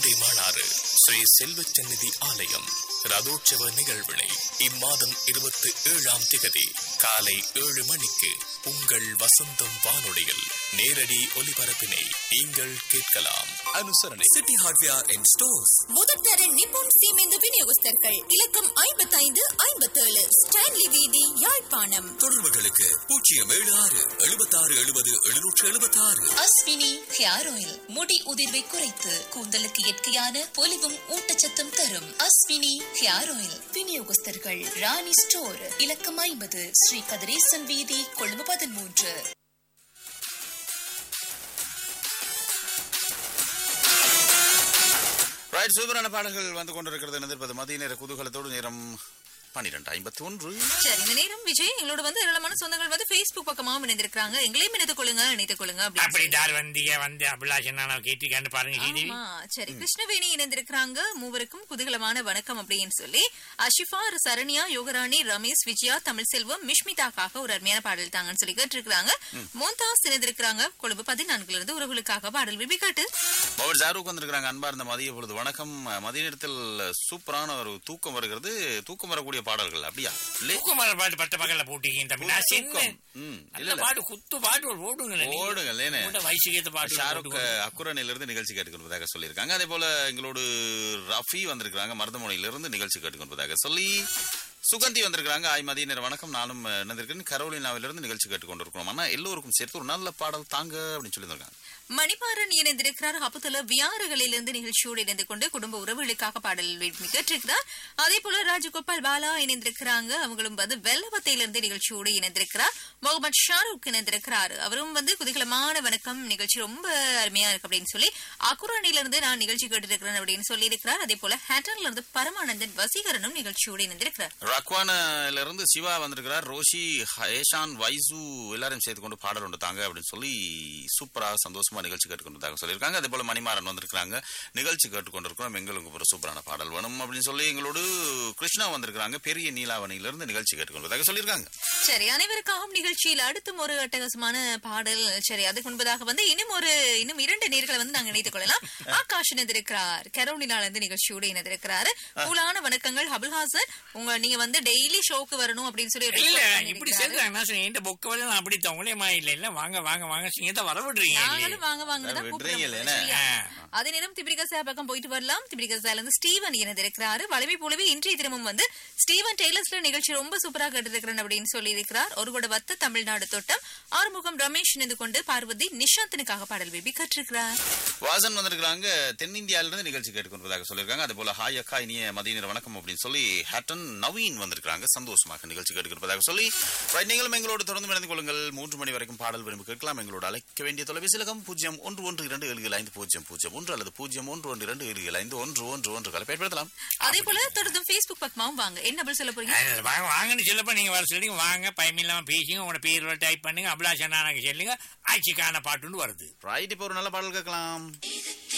தொண்டை மாளாறு ஸ்ரீ செல்வச்சந்நிதி ஆலயம் ரதோற்சவ நிகழ்வினை இம்மாதம் இருபத்தி ஏழாம் திகதி காலை ஏழு மணிக்கு உங்கள் வசந்தம் வானொலியில் நேரடி ஒலிபரப்பினை நீங்கள் கேட்கலாம் அனுசரணை சிட்டி ஹார்ட்வேர் அண்ட் ஸ்டோர்ஸ் முதற்தர நிப்போன் சீமெந்து விநியோகஸ்தர்கள் இலக்கம் ஐம்பத்தைந்து ஐம்பத்தேழு ஸ்டான்லி வீதி யாழ்ப்பாணம் தொடர்புகளுக்கு பூஜ்ஜியம் ஏழு ஆறு எழுபத்தாறு எழுபது எழுநூற்று எழுபத்தாறு அஸ்வினி ஹேர் ஆயில் முடி உதிர்வை குறைத்து கூந்தலுக்கு இயற்கையான பொலிவும் ஊட்டச்சத்தும் தரும் அஸ்வினி ஹேர் ஆயில் விநியோகஸ்தர்கள் ராணி ஸ்டோர் இலக்கம் ஐம்பது ஸ்ரீ கதிரேசன் வீதி கொழும்பு பதிமூன்று ரைட் சூப்பரான பாடல்கள் வந்து கொண்டிருக்கிறது எதிர்ப்பது மதிய நேர குதூகலத்தோடு நேரம் பன்னிரெண்டு ஐம்பத்தி ஒன்று சரி இந்த நேரம் விஜய் எங்களோட வந்து ஏராளமான சொந்தங்கள் வந்து Facebook பக்கமாவும் இணைந்திருக்காங்க எங்களையும் இணைத்துக் கொள்ளுங்க இணைத்துக் கொள்ளுங்க அப்படின்னு அப்படி தார் வந்தீங்க வந்து அபிலாஷன் நான் கேட்டிக்கான்னு பாருங்க ஸ்ரீதேவி ஆமா சரி கிருஷ்ணவேணி இணைந்திருக்கிறாங்க மூவருக்கும் குதூகலமான வணக்கம் அப்படின்னு சொல்லி அஷிஃபா சரண்யா யோகராணி ரமேஷ் விஜயா தமிழ் செல்வம் மிஷ்மிதாக்காக ஒரு அருமையான பாடல் தாங்கன்னு சொல்லி கேட்டிருக்காங்க மோந்தாஸ் இணைந்திருக்கிறாங்க கொழும்பு பதினான்குல இருந்து உறவுகளுக்காக பாடல் விபி காட்டு பவர் ஜாரூக் வந்திருக்கிறாங்க அன்பார்ந்த மதிய பொழுது வணக்கம் மதிய நேரத்தில் சூப்பரான ஒரு தூக்கம் வருகிறது தூக்கம் வரக்கூடிய பாடல்கள் அப்படியா இல்லே தூக்குமர பாட்டு பட்ட பகல்ல போட்டீங்க தம்பி நான் தூக்கம். சென்னேன் ம், இல்ல, நல்ல இல்ல. பாட்டு குத்து பாட்டு ஒரு போடுங்களேன் நீங்க. ஓடுங்களேனே. உங்களோட வயசுக்கு ஏத்த பாட்டு ஷாருக் போட்டுக்கோங்க. அக்குரனிலிருந்து நிகழ்ச்சி கேட்டுக்கொள்வதாக சொல்லியிருக்காங்க அதே போல எங்களோடு ரஃபி வந்திருக்கிறாங்க மருதமொழியிலிருந்து நிகழ்ச்சி கேட்டுக்கொள்வதாக சொல்லி சுகந்தி வந்திருக்கிறாங்க ஆய் மதிய நேரம் வணக்கம் நானும் அஹ், இணைந்திருக்கேன் கரோலினாவிலிருந்து நிகழ்ச்சி கேட்டுக்கொண்டிருக்கிறோம் ஆனா எல்லோருக்கும் சேர்த்து ஒரு நல்ல பாடல் தாங்க அப்படின்னு சொல்லியிருக்காங்க மணிமாறன் இணைந்திருக்கிறார் அப்புத்தல வியாறுகளிலிருந்து நிகழ்ச்சியோடு இணைந்து கொண்டு குடும்ப உறவுகளுக்காக பாடல் விரும்பி கேட்டிருக்கிறார் அதே போல ராஜகோபால் பாலா இணைந்திருக்கிறாங்க அவங்களும் வந்து வெள்ளவத்தையிலிருந்து நிகழ்ச்சியோடு இணைந்திருக்கிறார் முகமது ஷாருக் இணைந்திருக்கிறார் அவரும் வந்து குதூகலமான வணக்கம் நிகழ்ச்சி ரொம்ப அருமையா இருக்கு அப்படின்னு சொல்லி அக்குரானிலிருந்து நான் நிகழ்ச்சி கேட்டிருக்கிறேன் அப்படின்னு சொல்லி இருக்கிறார் அதே போல ஹேட்டன்ல இருந்து பரமானந்தன் வசீகரனும் நிகழ்ச்சியோடு இணைந்திருக்கிறார் ரக்வானில இருந்து சிவா வந்திருக்கிறார் ரோஷி ஹேஷான் வைசு எல்லாரும் சேர்த்து கொண்டு பாடல் ஒன்று தாங்க அப்படின்னு சொல்லி சூப்பரா சந்தோஷமா நிகழ்ச்சி கேட்டுக்கொண்டதாக சொல்லியிருக்காங்க அதே போல மணிமாறன் வந்திருக்காங்க நிகழ்ச்சி கேட்டுக்கொண்டிருக்கிறோம் எங்களுக்கு ஒரு சூப்பரான பாடல் வேணும் அப்படின்னு சொல்லி எங்களோடு கிருஷ்ணா வந்திருக்கிறாங்க பெரிய நீலாவணியில இருந்து நிகழ்ச்சி கேட்டுக்கொண்டதாக சொல்லியிருக்காங்க சரி அனைவருக்காகவும் நிகழ்ச்சியில் அடுத்தும் ஒரு அட்டகாசமான பாடல் சரி அதுக்கு முன்பதாக வந்து இன்னும் ஒரு இன்னும் இரண்டு நேர்களை வந்து நாங்க இணைத்துக் கொள்ளலாம் ஆகாஷ் இணைந்திருக்கிறார் கரோலினால இருந்து நிகழ்ச்சியோடு இணைந்திருக்கிறாரு கூலான வணக்கங்கள் ஹபுல்ஹாசன் உங்க நீங்க வந்து டெய்லி ஷோக்கு வரணும் அப்படின்னு சொல்லி இல்ல request இப்படி பண்ணியிருக்கிறாரு. சேர்ந்தாங்கன்னா சரி, என்கிட்ட பொக்க வரை நான் அப்படி தொங்கலேமா இல்ல இல்ல வாங்க வாங்க வாங்க சிங்கத்தை வர விடுறீங்க இல்லையே. நாங்களும் வாங்க வாங்க தான் விடுறீங்க கூப்பிடுறோம். இல்லையா? சரியா? ஆ. அதே நேரம் திபிரிகா பக்கம் போயிட்டு வரலாம் திபிரிகா இருந்து ஸ்டீவன் இணைந்திருக்கிறாரு வலிமை போலவே இன்றைய தினமும் வந்து ஸ்டீவன் டெய்லர்ஸ்ல நிகழ்ச்சி ரொம்ப சூப்பரா கேட்டிருக்கிறேன் அப்படின்னு சொல்லி இருக்கிறார் ஒரு கூட வத்த தமிழ்நாடு தோட்டம் ஆறுமுகம் ரமேஷ் இணைந்து கொண்டு பார்வதி நிஷாந்தனுக்காக பாடல் விபி கற்றிருக்கிறார் வாசன் வந்திருக்கிறாங்க தென்னிந்தியாவில இருந்து நிகழ்ச்சி கேட்டுக்கொண்டதாக சொல்லியிருக்காங்க அதே போல ஹாய் அக்கா இனிய மதிய நேர வணக்கம் அப்படின்னு சொல்லி ஹேட்டன் நவீன் வந்திருக்காங்க சந்தோஷமாக நிகழ்ச்சி கேட்டுக்கொண்டதாக சொல்லி right, நீங்களும் எங்களோடு தொடர்ந்து இணைந்து கொள்ளுங்கள் மூன்று மணி வரைக்கும் பாடல் விரும்பி கேட்கலாம் எங்களோடு அழைக்க வேண்டிய தொலைபேசி இலக்கம் பூஜ்ஜியம் ஒன்று ஒன்று இரண்டு ஏழு ஏழு ஐந்து பூஜ்ஜியம் பூஜ்ஜியம் ஒன்று அல்லது பூஜ்ஜியம் ஒன்று ஒன்று இரண்டு ஏழு ஏழு ஐந்து ஒன்று ஒன்று ஒன்று கலை பயன்படுத்தலாம் அதே போல தொடர்ந்து Facebook பக்கமாவும் வாங்க என்ன பதில் சொல்ல போறீங்க அது வாங்க வாங்கன்னு சொல்லப்ப நீங்க வர சொல்லுங்க வாங்க பயமில்லாம பேசுங்க உங்களோட பேர் டைப் பண்ணுங்க அபிலாஷன் நானாக்கு சொல்லுங்க ஆட்சிக்கான பாட்டுன்னு வருது ரைட் இப்போ ஒரு நல்ல பாடல் கேட்கலாம் இது